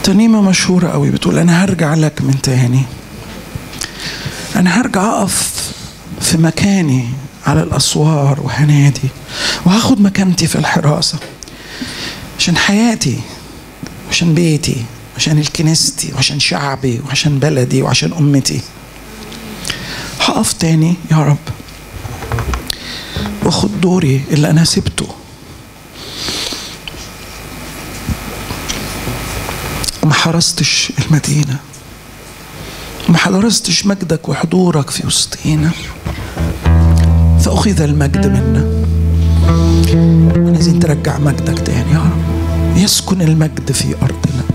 ترنيمة مشهورة قوي بتقول أنا هرجع لك من تاني أنا هرجع أقف في مكاني على الأسوار وهنادي وهاخد مكانتي في الحراسة عشان حياتي عشان بيتي عشان الكنيستي وعشان شعبي وعشان بلدي وعشان أمتي هقف تاني يا رب واخد دوري اللي أنا سبته وما حرستش المدينة وما حرستش مجدك وحضورك في وسطينا فأخذ المجد منا عايزين ترجع مجدك تاني يا رب يسكن المجد في أرضنا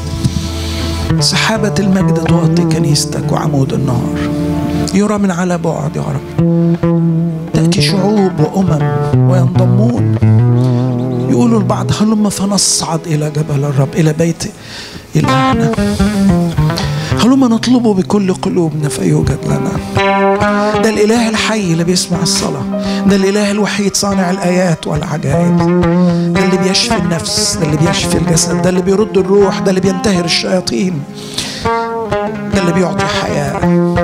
سحابة المجد تغطي كنيستك وعمود النار يرى من على بعد يا رب تأتي شعوب وأمم وينضمون يقولوا البعض هلما فنصعد إلى جبل الرب إلى بيت إلهنا هلما نطلبه بكل قلوبنا فيوجد لنا ده الإله الحي اللي بيسمع الصلاة ده الإله الوحيد صانع الآيات والعجائب ده اللي بيشفي النفس ده اللي بيشفي الجسد ده اللي بيرد الروح ده اللي بينتهر الشياطين ده اللي بيعطي حياة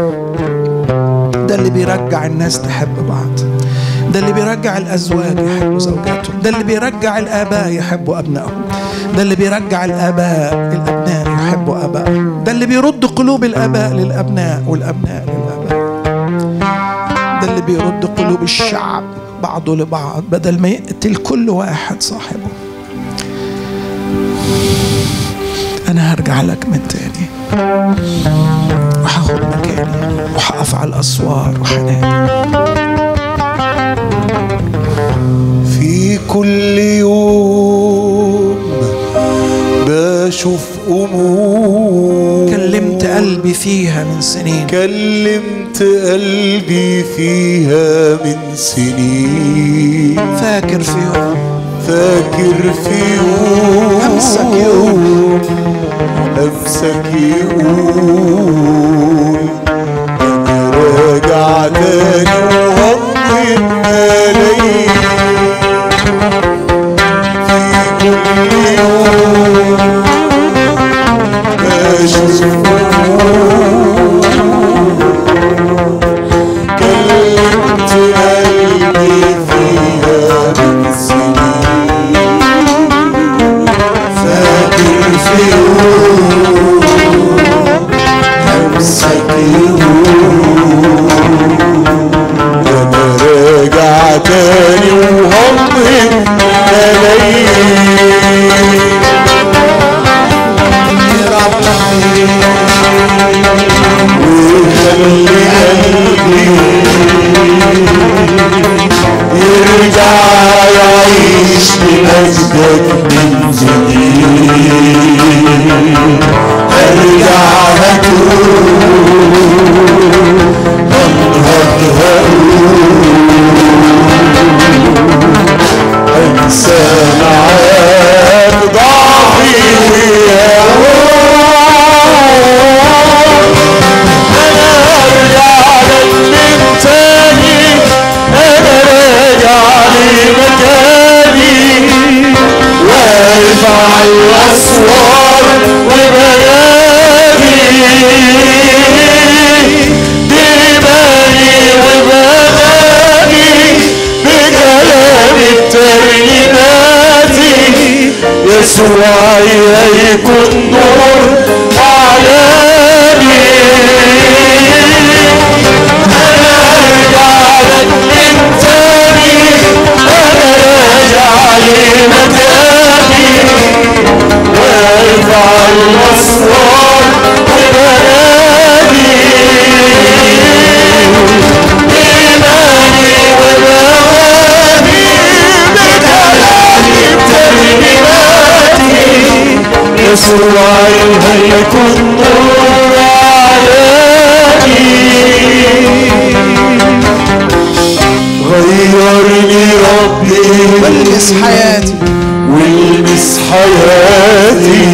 ده اللي بيرجع الناس تحب بعض ده اللي بيرجع الأزواج يحبوا زوجاتهم ده اللي بيرجع الآباء يحبوا أبنائهم ده اللي بيرجع الآباء الأبناء يحبوا آبائهم ده اللي بيرد قلوب الآباء للأبناء والأبناء للآباء ده اللي بيرد قلوب الشعب بعضه لبعض بدل ما يقتل كل واحد صاحبه أنا هرجع لك من تاني وهاخد مكاني وهقف على الأسوار وهنادي في كل يوم بشوف أمور كلمت قلبي فيها من سنين كلمت قلبي فيها من سنين فاكر في يوم فاكر في يوم أمسك يوم أمسك يقول أنا راجع تاني وهضي الملايين في كل يوم بشوف كلمت قلبي فيها من سنين فاكر في يوم أمسك يوم أنا راجع تاني وهمضي ملايين وخلي قلبي يرجع يعيش لمجدك من جديد ارجع هتوب انهض هقول انسى معاك ضعفي وياك انا ارجع لك من تاني انا راجع لمكاني وارفع الاسوار وبنادي بإيماني وبنادي بكلام الترنيمات يسوع يكون نور علاني أنا أرجع لك من تاني أنا راجع لمكاني وارفع الأسوار وبنادي بإيماني وبوابي بكلام الترنيمات يسوع يكون نور علاني غيرني ربي والمس حياتي والمس حياتي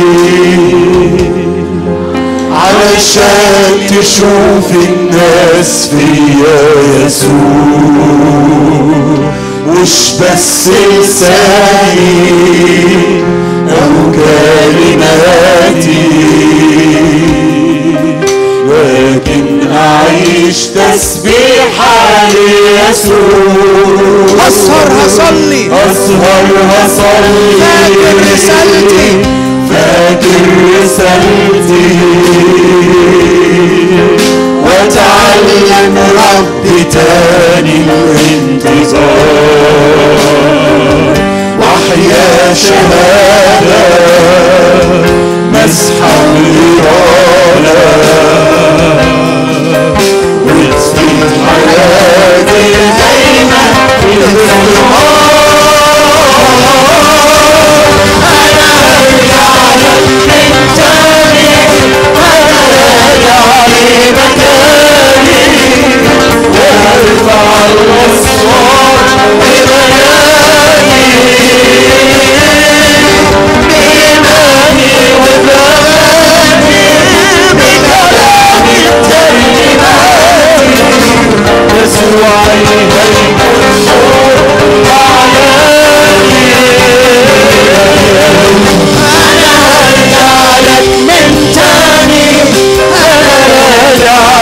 علشان تشوف الناس فيا يسوع مش بس لساني أو كلماتي فاكر هصلي فاكر رسالتي فاكر رسالتي واتعلم ربي تاني الانتظار واحيا شهادة مسحة إرادة وتزيد حياتي دايما يسوع من تاني راجع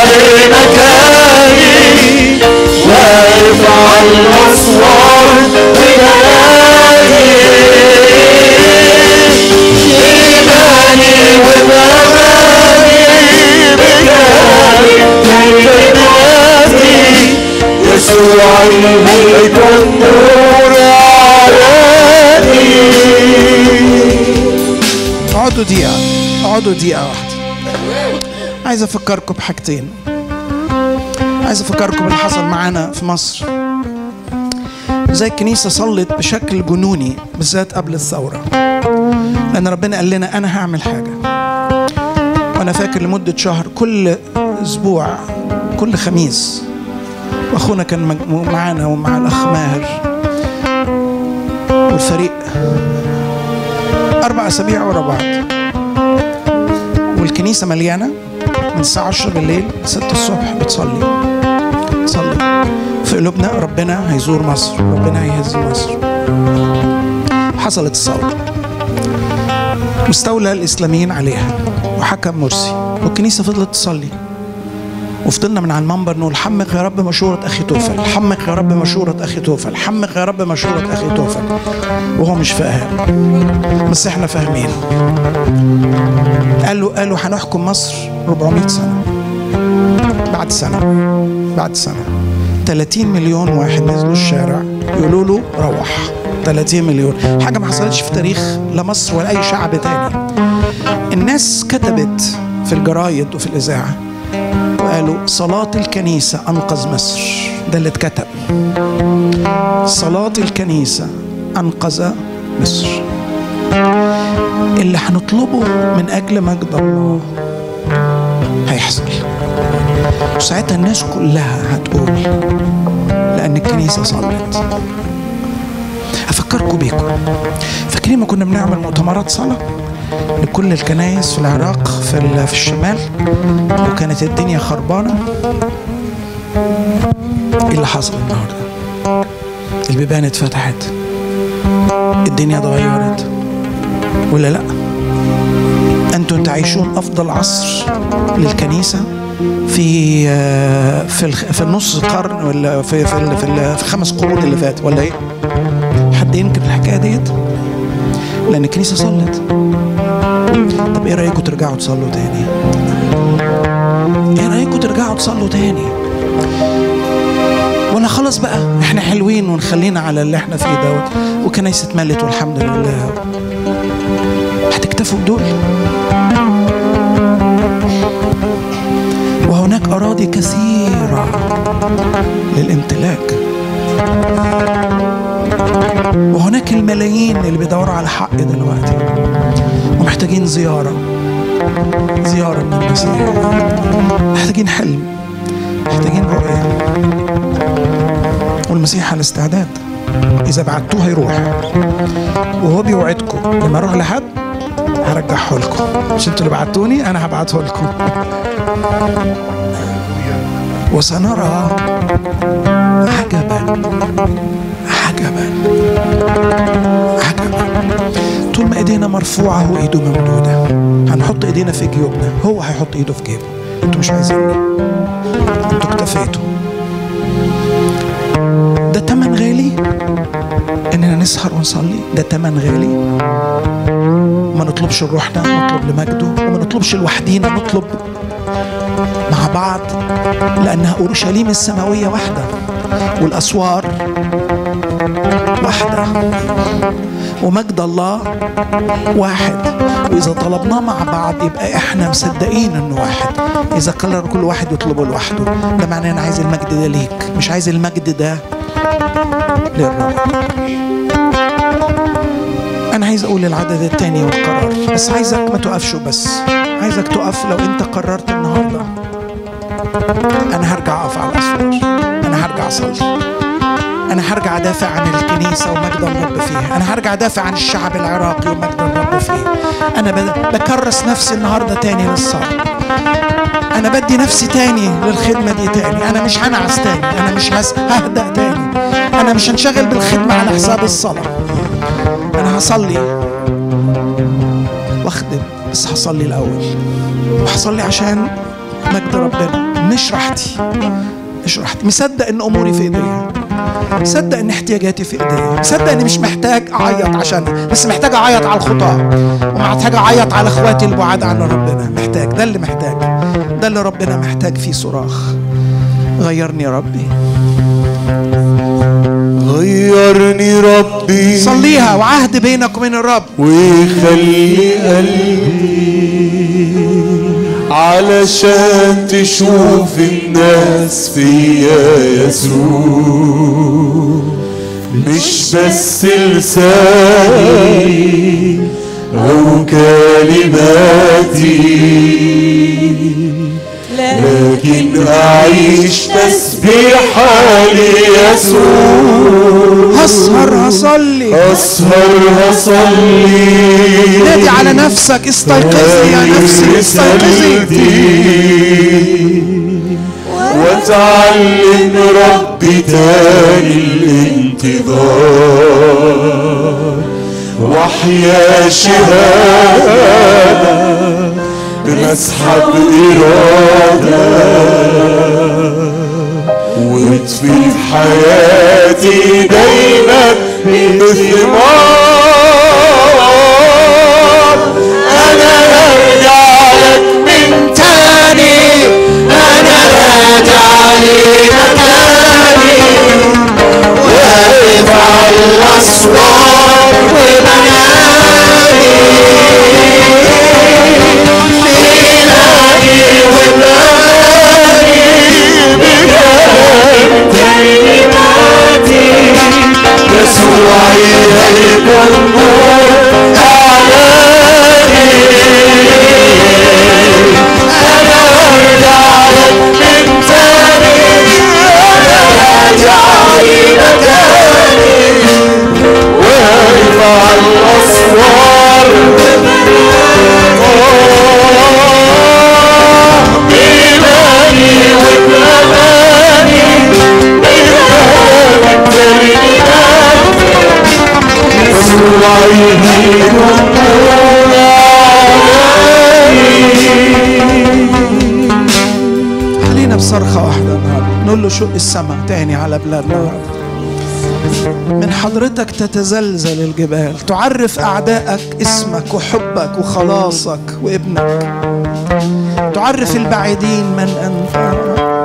لمكاني وارفع الأصوات ببلادي إيماني وبلادي بجاري بلادي يسوع الملك النور علاني اقعدوا دقيقة اقعدوا دقيقة واحدة عايز افكركم بحاجتين عايز افكركم اللي حصل معانا في مصر زي الكنيسة صلت بشكل جنوني بالذات قبل الثورة لأن ربنا قال لنا أنا هعمل حاجة وأنا فاكر لمدة شهر كل أسبوع كل خميس وأخونا كان مج- معانا ومع الأخ ماهر والفريق أربع أسابيع ورا بعض والكنيسة مليانة من الساعة 10 بالليل ل 6 الصبح بتصلي تصلي في قلوبنا ربنا هيزور مصر ربنا هيهز مصر حصلت الثورة واستولى الإسلاميين عليها وحكم مرسي والكنيسة فضلت تصلي وفضلنا من على المنبر نقول حمق يا رب مشورة أخي توفل حمق يا رب مشورة أخي توفل حمق يا رب مشورة أخي توفل وهو مش فاهم بس احنا فاهمين قالوا قالوا هنحكم مصر 400 سنة بعد سنة بعد سنة 30 مليون واحد نزلوا الشارع يقولوا له روح 30 مليون حاجة ما حصلتش في تاريخ لا مصر ولا أي شعب تاني الناس كتبت في الجرايد وفي الإذاعة وقالوا صلاة الكنيسة أنقذ مصر ده اللي اتكتب صلاة الكنيسة أنقذ مصر اللي هنطلبه من أجل مجد الله هيحصل وساعتها الناس كلها هتقول لأن الكنيسة صلت أفكركم بيكم فاكرين ما كنا بنعمل مؤتمرات صلاة لكل الكنايس في العراق في, ال- في الشمال وكانت الدنيا خربانة ايه اللي حصل النهارده البيبان اتفتحت الدنيا اتغيرت ولا لا انتم تعيشون افضل عصر للكنيسه في آه، في الخ- في النص قرن ولا في في ال- في, ال- في الخمس قرون اللي فات ولا ايه حد ينكر الحكايه ديت لان الكنيسه صلت طب ايه رايكم ترجعوا تصلوا تاني ايه رايكم ترجعوا تصلوا تاني ولا خلاص بقى احنا حلوين ونخلينا على اللي احنا فيه دوت وكنايس اتملت والحمد لله هتكتفوا بدول وهناك اراضي كثيره للامتلاك وهناك الملايين اللي بيدوروا على حق دلوقتي ومحتاجين زياره زياره من المسيح محتاجين حلم محتاجين رؤيه والمسيح على استعداد إذا بعتوه هيروح وهو بيوعدكم لما أروح لحد هرجعه لكم مش انتوا اللي بعتوني أنا هبعته لكم وسنرى عجبا عجبا عجبا طول ما ايدينا مرفوعه وايده ممدوده هنحط ايدينا في جيوبنا هو هيحط ايده في جيبه انتوا مش عايزيني انتوا اكتفيتوا ده تمن غالي اننا نسهر ونصلي ده تمن غالي ما نطلبش لروحنا نطلب لمجده وما نطلبش لوحدينا نطلب مع بعض لانها اورشليم السماويه واحده والاسوار واحده ومجد الله واحد واذا طلبناه مع بعض يبقى احنا مصدقين انه واحد اذا قرر كل واحد يطلبه لوحده ده معناه انا عايز المجد ده ليك مش عايز المجد ده للرب انا عايز اقول العدد التاني والقرار بس عايزك ما تقفش بس عايزك تقف لو انت قررت النهارده انا هرجع اقف على الاسوار انا هرجع اصلي انا هرجع ادافع عن الكنيسه ومجد الرب فيها انا هرجع ادافع عن الشعب العراقي ومجد الرب فيه انا ب- بكرس نفسي النهارده تاني للصلاه انا بدي نفسي تاني للخدمه دي تاني انا مش هنعس تاني انا مش هس- ههدأ تاني انا مش هنشغل بالخدمه على حساب الصلاه انا هصلي واخدم بس هصلي الاول وهصلي عشان مجد ربنا مش راحتي مش راحتي مصدق ان اموري في ايديا مصدق ان احتياجاتي في ايديا مصدق اني مش محتاج اعيط عشان بس محتاج اعيط على الخطاه ومحتاج اعيط على اخواتي البعاد عن ربنا محتاج ده اللي محتاج ده اللي ربنا محتاج فيه صراخ غيرني يا ربي غيرني ربي صليها وعهد بينك وبين الرب ويخلي قلبي علشان تشوف الناس فيا يسوع مش بس لساني أو كلماتي لكن أعيش تسبيحة ليسوع هسهر هصلي أسهر هصلي نادي على نفسك استيقظي يا نفسي استيقظي واتعلم ربي تاني الانتظار واحيا شهادة بمسحب إرادة واطفي في حياتي دايما بثمار انا هرجع لك من تاني انا راجع لمكاني واقف على الاسوار وبنادي بلادي وبلادي بجد كلماتي يسوع يهلك النور أعلاني أنا أرجع لك من تاني أنا راجع لمكاني واقف على الأسوار بإيماني وبأماني بإيمانك كلماتي يسوع يهلك النور خلينا بصرخة واحدة النهاردة نقول له شق السماء تاني على بلادنا يا رب من حضرتك تتزلزل الجبال تعرف أعدائك اسمك وحبك وخلاصك وابنك تعرف البعيدين من أنت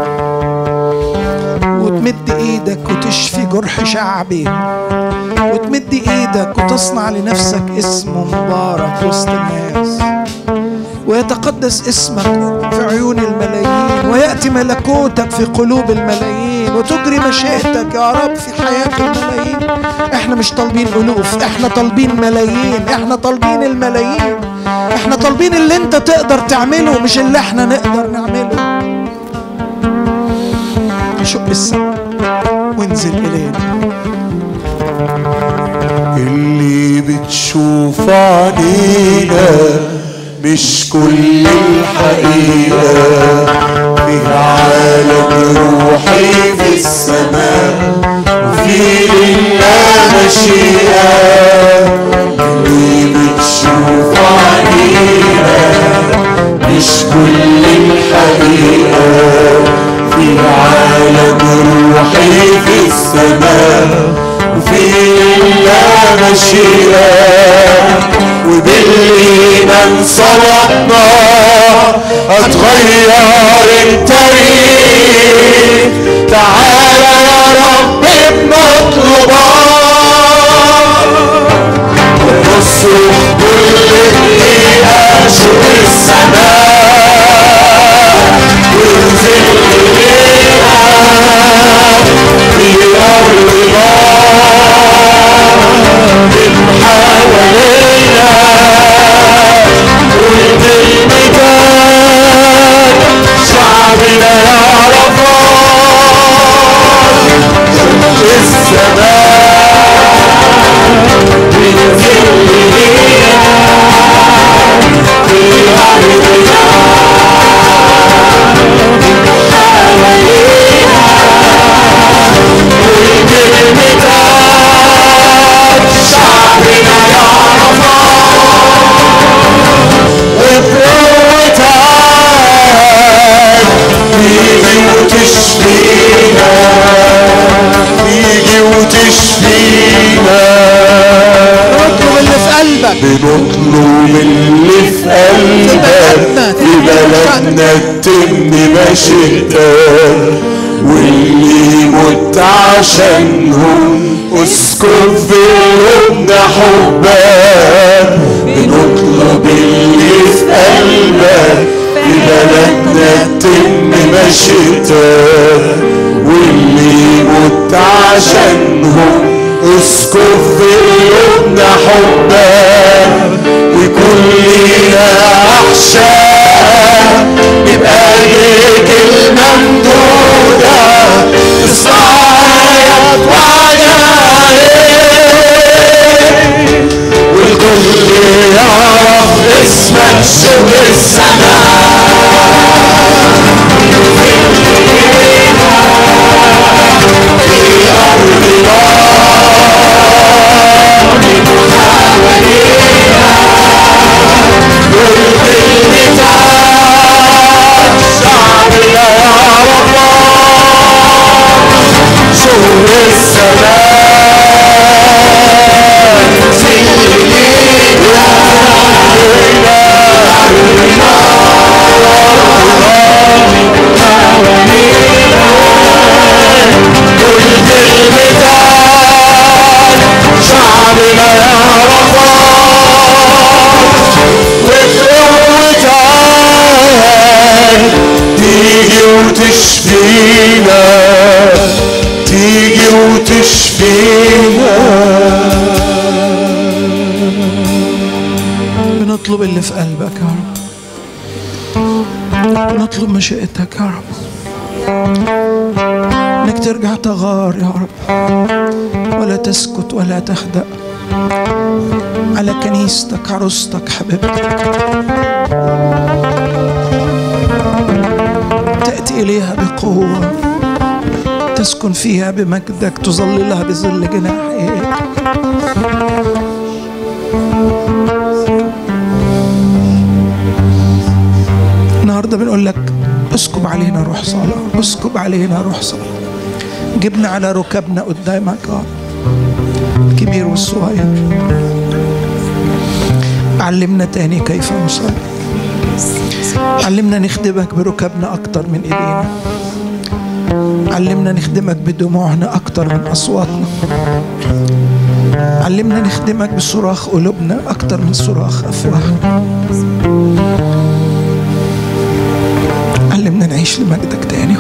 وتمد إيدك وتشفي جرح شعبي وتمد إيدك وتصنع لنفسك اسم مبارك وسط الناس ويتقدس اسمك في عيون الملايين ويأتي ملكوتك في قلوب الملايين وتجري مشيئتك يا رب في حياة الملايين احنا مش طالبين ألوف احنا طالبين ملايين احنا طالبين الملايين احنا طالبين اللي انت تقدر تعمله مش اللي احنا نقدر نعمله شق السماء وانزل إلينا اللي بتشوف علينا مش كل الحقيقة في عالم روحي في السماء وفي لله مشيئة اللي بتشوف علينا مش كل الحقيقة في عالم روحي في السماء وفي الله مشيئة وبالإيمان صلحنا هتغير التاريخ تعالى يا رب بنطلبك ونصرخ كل دقيقة شوق السماء وانزل إلينا في أرضنا من حوالينا والكلمتان شعبنا يعرفها شوق السماء بينزل إلينا في أرضنا والكلمتان شعبنا يعرفها وبقوتك تيجي وتشفينا تيجي وتشفينا اطلب اللي في قلبك بنطلب اللي في قلبك في بلدنا تتم مشيئتك واللي مت عشانهم اسكن في قلوبنا حبك بنطلب اللي في قلبك في بلدنا تتم مشيئتك واللي مت عشانهم اسكن في قلوبنا حبك ويكون لينا احشاء نبقى ليك الممدودة تصايد وعجائب والكل يعرف اسمك شوق السماء في أرضنا والكلمتان شعبنا يعرفها شوق السماء والكلمتان شعبنا يعرفها وبقوتك تيجي وتشفينا تيجي وتشفينا بنطلب اللي في قلبك يا رب بنطلب مشيئتك يا رب انك ترجع تغار يا رب ولا تسكت ولا تخدأ على كنيستك عروستك حبيبتك تأتي إليها بقوة تسكن فيها بمجدك تظللها بظل جناحيك النهارده بنقول لك اسكب علينا روح صلاة اسكب علينا روح صلاة جبنا على ركبنا قدامك يا رب الكبير والصغير علمنا تاني كيف نصلي علمنا نخدمك بركبنا أكتر من إيدينا علمنا نخدمك بدموعنا أكتر من أصواتنا علمنا نخدمك بصراخ قلوبنا أكتر من صراخ أفواهنا علمنا نعيش لمجدك تاني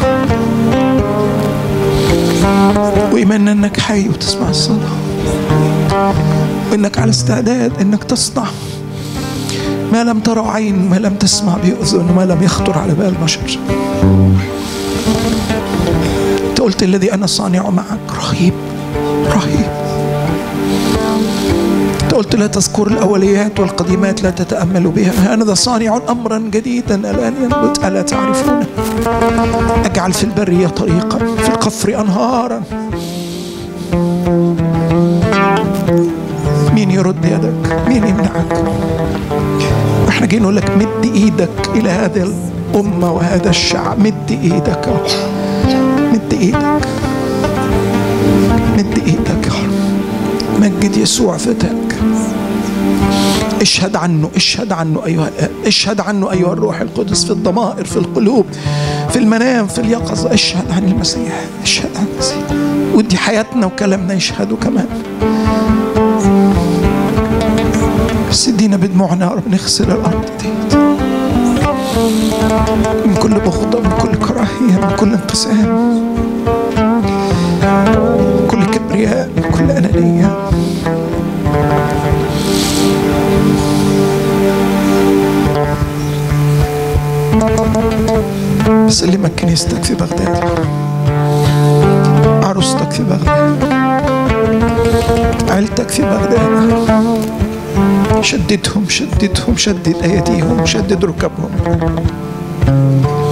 وإيماننا إنك حي وتسمع الصلاة وإنك على استعداد إنك تصنع ما لم ترى عين ما لم تسمع بأذن ما لم يخطر على بال بشر أنت قلت الذي أنا صانع معك رهيب رهيب أنت قلت لا تذكر الأوليات والقديمات لا تتأمل بها أنا ذا صانع أمرا جديدا الآن ينبت ألا تعرفونه أجعل في البرية طريقا في القفر أنهارا مين يرد يدك مين يمنعك احنا جايين نقول لك مد ايدك الى هذه الامه وهذا الشعب مد ايدك يا رب. مد ايدك مد ايدك يا رب مجد يسوع فتاك اشهد عنه اشهد عنه ايها الاب اشهد عنه ايها الروح القدس في الضمائر في القلوب في المنام في اليقظه اشهد عن المسيح اشهد عن المسيح ودي حياتنا وكلامنا يشهدوا كمان بس ادينا بدموعنا يا رب نغسل الارض ديت من كل بغضة من كل كراهية من كل انقسام من كل كبرياء من كل أنانية بسلمك كنيستك في بغداد عروستك في بغداد عيلتك في بغداد شددهم شددهم شدد أيديهم شدد ركبهم